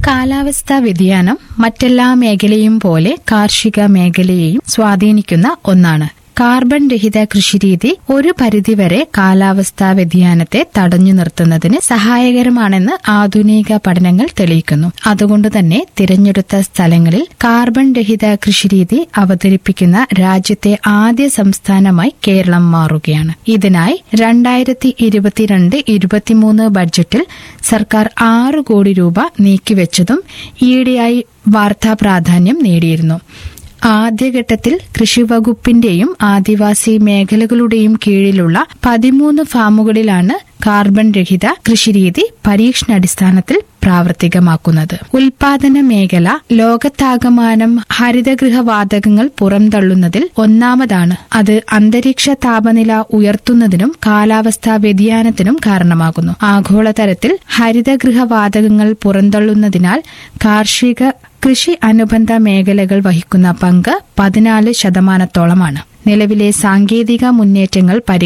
കാലാവസ്ഥാ വ്യതിയാനം മറ്റെല്ലാ മേഖലയും പോലെ കാർഷിക മേഖലയെയും സ്വാധീനിക്കുന്ന ഒന്നാണ് കാർബൺ രഹിത കൃഷിരീതി ഒരു പരിധിവരെ കാലാവസ്ഥാ വ്യതിയാനത്തെ തടഞ്ഞു നിർത്തുന്നതിന് സഹായകരമാണെന്ന് ആധുനിക പഠനങ്ങൾ തെളിയിക്കുന്നു അതുകൊണ്ട് തന്നെ തിരഞ്ഞെടുത്ത സ്ഥലങ്ങളിൽ കാർബൺ രഹിത കൃഷിരീതി അവതരിപ്പിക്കുന്ന രാജ്യത്തെ ആദ്യ സംസ്ഥാനമായി കേരളം മാറുകയാണ് ഇതിനായി രണ്ടായിരത്തി ഇരുപത്തിരണ്ട് ഇരുപത്തിമൂന്ന് ബഡ്ജറ്റിൽ സർക്കാർ ആറ് കോടി രൂപ നീക്കിവെച്ചതും ഈയിടെയായി വാർത്താ പ്രാധാന്യം നേടിയിരുന്നു ആദ്യഘട്ടത്തിൽ കൃഷിവകുപ്പിന്റെയും ആദിവാസി മേഖലകളുടെയും കീഴിലുള്ള പതിമൂന്ന് ഫാമുകളിലാണ് കാർബൺ രഹിത കൃഷിരീതി പരീക്ഷണാടിസ്ഥാനത്തിൽ പ്രാവർത്തികമാക്കുന്നത് ഉൽപാദന മേഖല ലോകത്താകമാനം ഹരിതഗൃഹവാതകങ്ങൾ പുറംതള്ളുന്നതിൽ ഒന്നാമതാണ് അത് അന്തരീക്ഷ താപനില ഉയർത്തുന്നതിനും കാലാവസ്ഥാ വ്യതിയാനത്തിനും കാരണമാകുന്നു ആഗോളതലത്തിൽ ഹരിതഗൃഹവാതകങ്ങൾ പുറന്തള്ളുന്നതിനാൽ കാർഷിക കൃഷി അനുബന്ധ മേഖലകൾ വഹിക്കുന്ന പങ്ക് പതിനാല് ശതമാനത്തോളമാണ് നിലവിലെ സാങ്കേതിക മുന്നേറ്റങ്ങൾ പരി